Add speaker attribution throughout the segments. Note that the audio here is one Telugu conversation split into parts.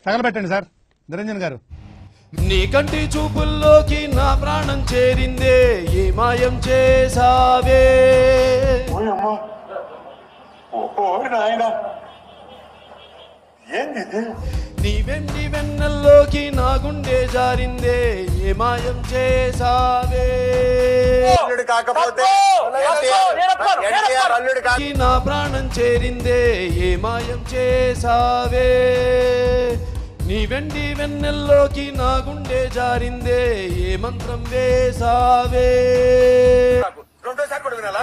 Speaker 1: తగలబెట్టండి సార్ నిరంజన్ గారు
Speaker 2: నీ కంటి చూపుల్లోకి నా ప్రాణం చేరిందే ఏ మాయం చేసావే
Speaker 3: ఓయమ్మా ఓ నాయన ఏంది ఇది?
Speaker 2: నీ వెండి వెన్నెల్లోకి నా గుండె జారిందే ఏ మాయం చేసావే
Speaker 3: అల్లుడు కాకపోతే ఎన్టీఆర్ అల్లుడు కాక
Speaker 2: కి నా ప్రాణం చేరిందే ఏ మాయం చేసావే నీ వెండి వెన్నెల్లోకి నా గుండె జారిందే ఏ మంత్రం వేసావే
Speaker 3: రెండోసారి కూడా వినాలా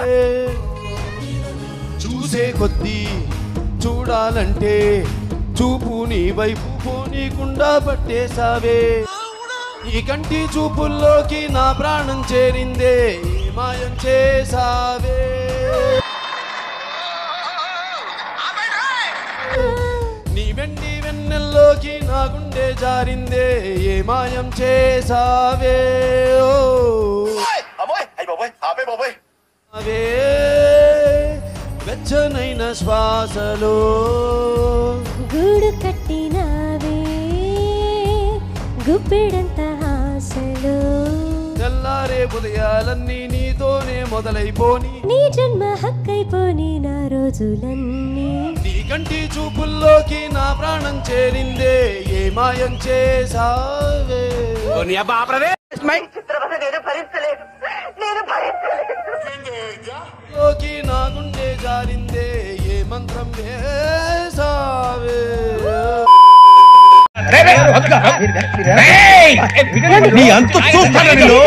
Speaker 2: చూసే కొద్దీ చూడాలంటే చూపు నీ వైపు పోనీకుండా పట్టేశావే ఈ కంటి చూపుల్లోకి నా ప్రాణం చేరిందే ఏ మాయం చేసావే నీ వెండి వెన్నెల్లోకి నా గుండె జారిందే ఏ మాయం చేసావే ఓ
Speaker 3: అమ్మాయి అయ్యి బాబాయ్ ఆపే బాబాయ్
Speaker 2: అవే వెచ్చనైన శ్వాసలో
Speaker 4: గూడు కట్టినావే గుప్పెడంత ఆశలు
Speaker 2: తెల్లారే ఉదయాలన్నీ నీతోనే మొదలైపోని
Speaker 4: నీ జన్మ హక్కైపోని నా రోజులన్నీ
Speaker 2: నీ కంటి చూపుల్లోకి నా ప్రాణం చేరిందే ఏ మాయం చేసావే లోకి నా గుండె జారిందే ఏ మంత్రం వేసావే
Speaker 5: నీ అంత చూస్తాను